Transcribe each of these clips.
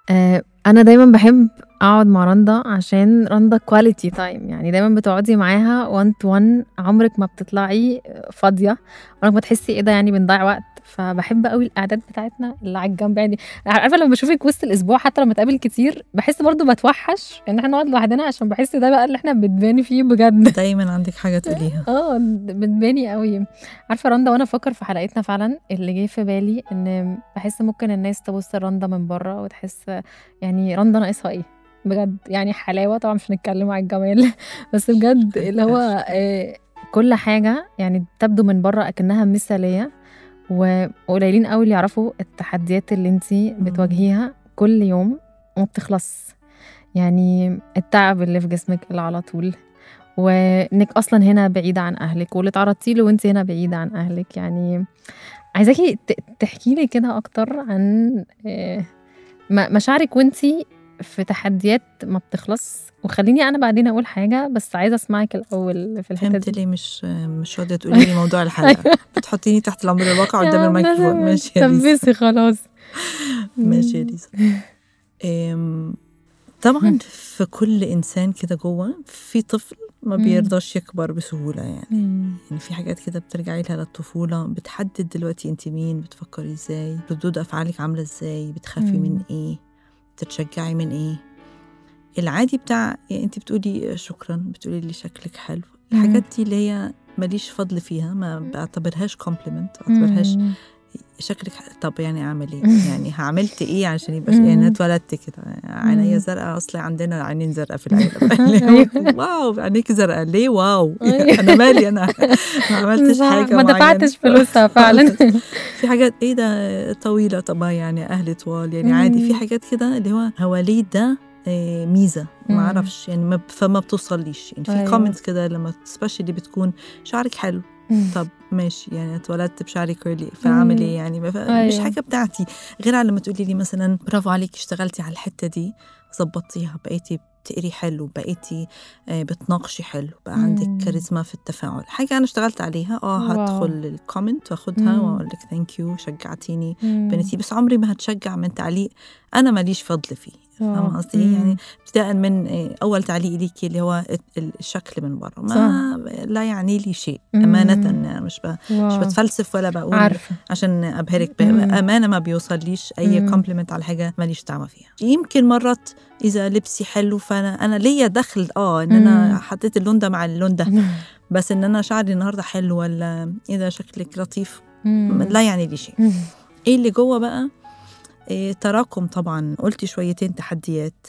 آه، انا دايما بحب اقعد مع رندا عشان رندا كواليتي تايم يعني دايما بتقعدي معاها 1 تو 1 عمرك ما بتطلعي فاضيه عمرك ما تحسي ايه ده يعني بنضيع وقت فبحب قوي القعدات بتاعتنا اللي على الجنب يعني عارفه لما بشوفك وسط الاسبوع حتى لما اتقابل كتير بحس برضو بتوحش ان احنا نقعد لوحدنا عشان بحس ده بقى اللي احنا بنباني فيه بجد دايما عندك حاجه تقوليها اه بتباني قوي عارفه رندا وانا افكر في حلقتنا فعلا اللي جه في بالي ان بحس ممكن الناس تبص لرندا من بره وتحس يعني رندا ناقصها ايه بجد يعني حلاوه طبعا مش هنتكلم على الجمال بس بجد اللي هو آه، كل حاجه يعني تبدو من بره اكنها مثاليه وقليلين قوي اللي يعرفوا التحديات اللي انت بتواجهيها كل يوم وما بتخلص يعني التعب اللي في جسمك اللي على طول وانك اصلا هنا بعيده عن اهلك واللي تعرضتي له وانت هنا بعيده عن اهلك يعني عايزاكي تحكي لي كده اكتر عن آه، مشاعرك وانت في تحديات ما بتخلص وخليني انا بعدين اقول حاجه بس عايزه اسمعك الاول في الحته دي ليه مش مش راضيه تقولي لي موضوع الحلقه أيوة. بتحطيني تحت الامر الواقع قدام الميكروفون ماشي يا ليزا خلاص ماشي يا ليزا طبعا في كل انسان كده جوه في طفل ما بيرضاش يكبر بسهوله يعني يعني في حاجات كده بترجعي لها للطفوله بتحدد دلوقتي انت مين بتفكري ازاي ردود افعالك عامله ازاي بتخافي من ايه بتتشجعي من ايه العادي بتاع يعني انت بتقولي شكرا بتقولي لي شكلك حلو الحاجات دي اللي هي ماليش فضل فيها ما بعتبرهاش كومبلمنت بعتبرهاش شكلك طب يعني اعمل ايه يعني عملت ايه عشان يبقى يعني انا اتولدت كده عينيا زرقاء اصلي عندنا عينين زرقاء في العيله أيوه. واو عينيك زرقاء ليه واو أيوه. انا مالي انا ما عملتش حاجه ما دفعتش فلوسها فعلا في حاجات ايه ده طويله طب يعني اهلي طوال يعني عادي في حاجات كده اللي هو هو ليه ده آه، ميزه ما اعرفش يعني ما فما بتوصليش يعني في أيوة. كومنتس كده لما سبيشلي بتكون شعرك حلو طب ماشي يعني اتولدت بشعري كيرلي فاعمل ايه يعني مش أيوة. حاجه بتاعتي غير على لما تقولي لي مثلا برافو عليك اشتغلتي على الحته دي ظبطتيها بقيتي بتقري حلو بقيتي آه، بتناقشي حلو بقى عندك كاريزما في التفاعل حاجه انا اشتغلت عليها اه هدخل الكومنت واخدها واقول لك ثانك يو شجعتيني بنتي بس عمري ما هتشجع من تعليق انا ماليش فضل فيه فاهمه قصدي إيه؟ يعني ابتداء من آه، اول تعليق ليكي اللي هو الشكل من بره ما صح. لا يعني لي شيء امانه يعني مش ب... مش بتفلسف ولا بقول عارفة. عشان ابهرك امانه ما بيوصليش اي كومبلمنت على حاجه ماليش دعوه فيها يمكن مرات اذا لبسي حلو فانا انا ليا دخل اه ان انا حطيت اللون ده مع اللون ده بس ان انا شعري النهارده حلو ولا اذا شكلك لطيف لا يعني لي شيء ايه اللي جوه بقى إيه تراكم طبعا قلتي شويتين تحديات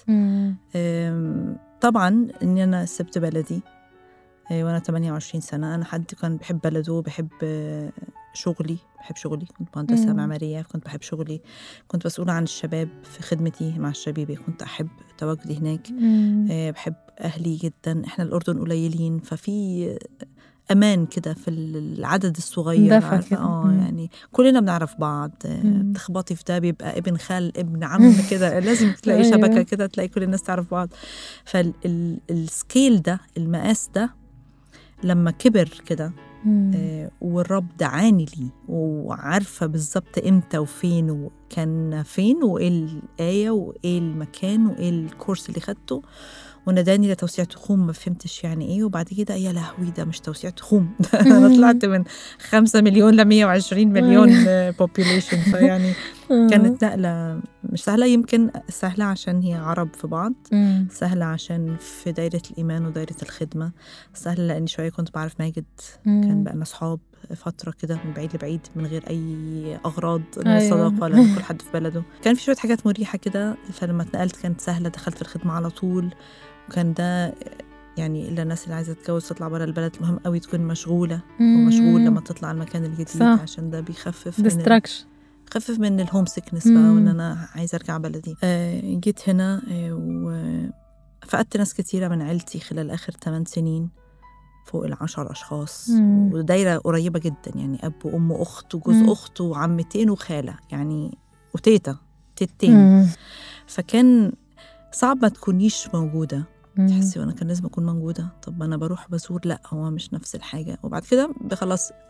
طبعا اني انا سبت بلدي إيه وانا 28 سنه انا حد كان بحب بلده وبحب شغلي بحب شغلي كنت مهندسة معمارية كنت بحب شغلي كنت مسؤولة عن الشباب في خدمتي مع الشبيبة كنت أحب تواجدي هناك أه بحب أهلي جدا إحنا الأردن قليلين ففي امان كده في العدد الصغير عارفه اه يعني كلنا بنعرف بعض تخبطي في ده بيبقى ابن خال ابن عم كده لازم تلاقي أيوه. شبكه كده تلاقي كل الناس تعرف بعض فالسكيل ده المقاس ده لما كبر كده آه والرب دعاني ليه وعارفه بالظبط امتى وفين وكان فين وايه الايه وايه المكان وايه الكورس اللي خدته وناداني لتوسيع تخوم ما فهمتش يعني ايه وبعد كده يا لهوي ده مش توسيع تخوم انا طلعت من 5 مليون ل 120 مليون بوبيوليشن فيعني كانت نقله مش سهله يمكن سهله عشان هي عرب في بعض سهله عشان في دايره الايمان ودايره الخدمه سهله لاني شويه كنت بعرف ماجد كان بقى اصحاب فتره كده من بعيد لبعيد من غير اي اغراض لا أيوة. صداقه ولا كل حد في بلده كان في شويه حاجات مريحه كده فلما اتنقلت كانت سهله دخلت في الخدمه على طول وكان ده يعني الا الناس اللي عايزه تتجوز تطلع برا البلد مهم قوي تكون مشغوله ومشغول لما تطلع المكان الجديد صح. عشان ده بيخفف ديستراكشن خفف من الهوم سيكنس بقى وان انا عايزه ارجع بلدي آه جيت هنا آه وفقدت ناس كتيرة من عيلتي خلال آخر 8 سنين فوق العشر أشخاص مم. ودايرة قريبة جدا يعني أب وأم وأخت وجوز مم. أخت وعمتين وخالة يعني وتيتا تيتين مم. فكان صعب ما تكونيش موجودة تحسي وانا كان لازم اكون موجوده طب انا بروح بزور لا هو مش نفس الحاجه وبعد كده خلاص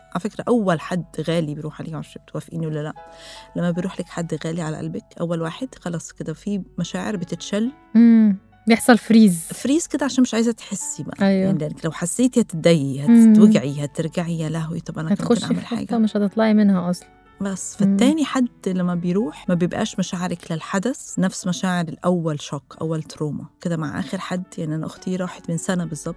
على فكره اول حد غالي بيروح عليك معرفش بتوافقيني ولا لا لما بيروح لك حد غالي على قلبك اول واحد خلاص كده في مشاعر بتتشل امم بيحصل فريز فريز كده عشان مش عايزه تحسي بقى أيوه. يعني لانك لو حسيتي هتتضايقي مم. هتوجعي هترجعي يا لهوي طب انا كان ممكن هتخشي اعمل في حته حاجه مش هتطلعي منها اصلا بس مم. فالتاني حد لما بيروح ما بيبقاش مشاعرك للحدث نفس مشاعر الأول شوك أول تروما كده مع آخر حد يعني أنا أختي راحت من سنة بالظبط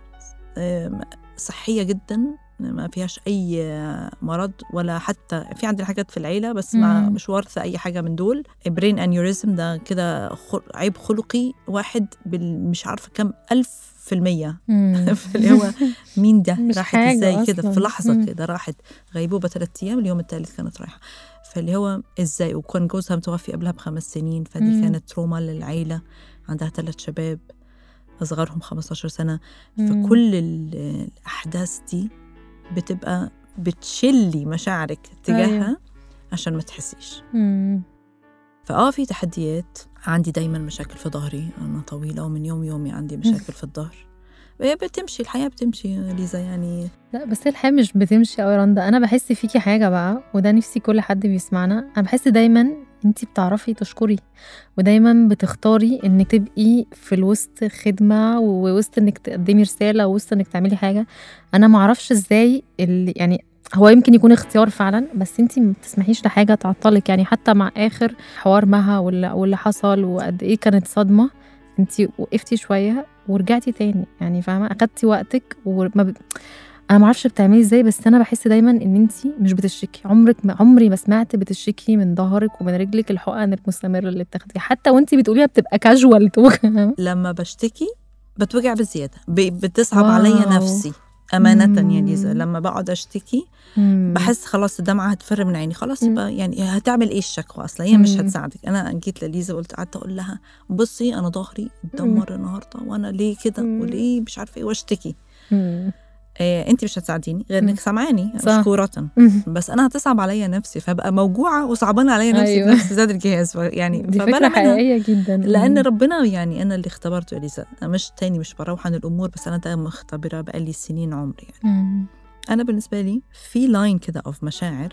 آم، صحية جدا ما فيهاش أي مرض ولا حتى في عندنا حاجات في العيلة بس ما مم. مش وارثة أي حاجة من دول برين أنيوريزم ده كده خل- عيب خلقي واحد بال مش عارفة كم ألف في المية مم. اللي هو مين ده مش راحت حاجة ازاي كده أصلاً. في لحظه مم. كده راحت غيبوبه ثلاث ايام اليوم الثالث كانت رايحه فاللي هو ازاي وكان جوزها متوفي قبلها بخمس سنين فدي مم. كانت تروما للعيله عندها ثلاث شباب اصغرهم 15 سنه مم. فكل ال- الاحداث دي بتبقى بتشلي مشاعرك تجاهها أيوة. عشان ما تحسيش مم. فاه في تحديات عندي دايما مشاكل في ظهري انا طويله ومن يوم يومي عندي مشاكل في الظهر هي بتمشي الحياه بتمشي يا ليزا يعني لا بس هي الحياة مش بتمشي أوي يا رندا أنا بحس فيكي حاجة بقى وده نفسي كل حد بيسمعنا أنا بحس دايما انتي بتعرفي تشكري ودايما بتختاري انك تبقي في الوسط خدمة ووسط انك تقدمي رسالة ووسط انك تعملي حاجة انا معرفش ازاي اللي يعني هو يمكن يكون اختيار فعلا بس انتي ما بتسمحيش لحاجة تعطلك يعني حتى مع اخر حوار مها واللي, واللي حصل وقد ايه كانت صدمة انتي وقفتي شوية ورجعتي تاني يعني فاهمة اخدتي وقتك وما ب... انا ما اعرفش بتعملي ازاي بس انا بحس دايما ان انت مش بتشتكي عمرك ما عمري ما سمعت بتشتكي من ظهرك ومن رجلك الحقن المستمره اللي بتاخديها حتى وانت بتقوليها بتبقى كاجوال توجع لما بشتكي بتوجع بزياده ب- بتصعب واو. عليا نفسي أمانة يا مم. ليزا لما بقعد أشتكي بحس خلاص الدمعة هتفر من عيني خلاص مم. يبقى يعني هتعمل إيه الشكوى أصلا هي مش مم. هتساعدك أنا جيت لليزا وقلت قعدت أقول لها بصي أنا ظهري اتدمر النهاردة وأنا ليه كده مم. وليه مش عارفة إيه واشتكي مم. إيه أنت مش هتساعديني غير مم. إنك سامعاني صح. مشكورة مم. بس أنا هتصعب عليا نفسي فبقى موجوعة وصعبان عليا نفسي أيوة. في نفس زاد الجهاز ف- يعني دي فبلا فكره منها. حقيقيه جدا لان مم. ربنا يعني انا اللي اختبرته يا ليزا أنا مش تاني مش بروح عن الامور بس انا ده مختبره بقالي سنين عمري يعني مم. انا بالنسبه لي في لاين كده اوف مشاعر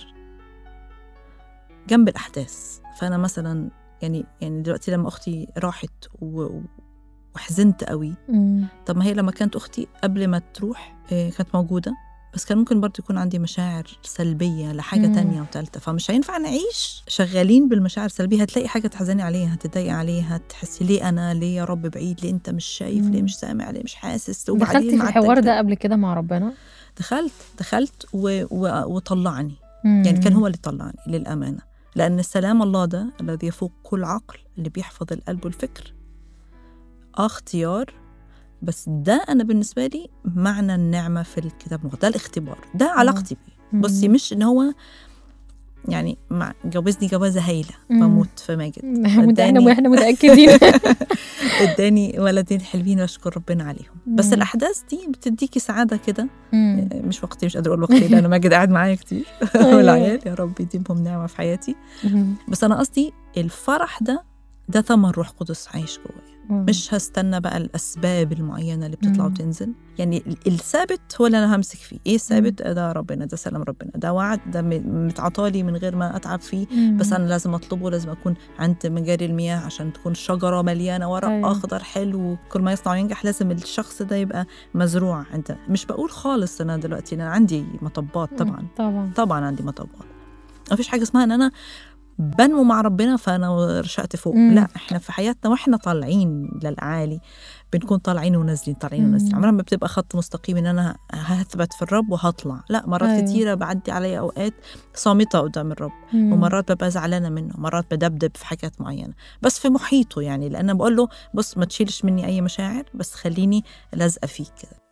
جنب الاحداث فانا مثلا يعني يعني دلوقتي لما اختي راحت و- وحزنت قوي مم. طب ما هي لما كانت اختي قبل ما تروح آه، كانت موجوده بس كان ممكن برضه يكون عندي مشاعر سلبية لحاجة مم. تانية وتالتة فمش هينفع نعيش شغالين بالمشاعر السلبية هتلاقي حاجة تحزني عليها هتتضايقي عليها تحسي ليه أنا ليه يا رب بعيد ليه أنت مش شايف ليه مم. مش سامع ليه مش حاسس دخلتي وبعدين في مع الحوار التجربة- ده قبل كده مع ربنا دخلت دخلت و... و... وطلعني مم. يعني كان هو اللي طلعني للأمانة لأن السلام الله ده الذي يفوق كل عقل اللي بيحفظ القلب والفكر آه اختيار بس ده أنا بالنسبة لي معنى النعمة في الكتاب المقدس ده الاختبار ده علاقتي بيه بصي مم. مش إن هو يعني مع جوزني جوازة هايلة مم. بموت في ماجد وده احنا اداني- احنا متاكدين اداني ولدين حلوين بشكر ربنا عليهم بس مم. الأحداث دي بتديكي سعادة كده مم. مش وقتي مش قادرة أقول وقتي لأن ماجد قاعد معايا كتير أيوة. والعيال يا رب يديمهم نعمة في حياتي مم. بس أنا قصدي الفرح ده ده ثمن روح قدس عايش جوايا مم. مش هستنى بقى الأسباب المعينة اللي بتطلع مم. وتنزل يعني ال- الثابت هو اللي أنا همسك فيه إيه الثابت ده ربنا ده سلام ربنا ده وعد ده م- متعطالي من غير ما أتعب فيه مم. بس انا لازم اطلبه لازم اكون عند مجاري المياه عشان تكون شجره مليانه ورق أيوة. أيوة. اخضر حلو كل ما يصنع ينجح لازم الشخص ده يبقى مزروع انت مش بقول خالص انا دلوقتي انا عندي مطبات طبعا طبعا طبعا عندي مطبات ما فيش حاجه اسمها ان انا بنمو مع ربنا فانا رشقت فوق مم. لا احنا في حياتنا واحنا طالعين للاعالي بنكون طالعين ونازلين طالعين مم. ونازلين عمرها ما بتبقى خط مستقيم ان انا هثبت في الرب وهطلع لا مرات أيوة. أيوة. كتيره بعدي عليا اوقات صامته قدام الرب مم. ومرات ببقى زعلانه منه مرات بدبدب في حاجات معينه بس في محيطه يعني لان بقول له بص ما تشيلش مني اي مشاعر بس خليني لازقه فيك كده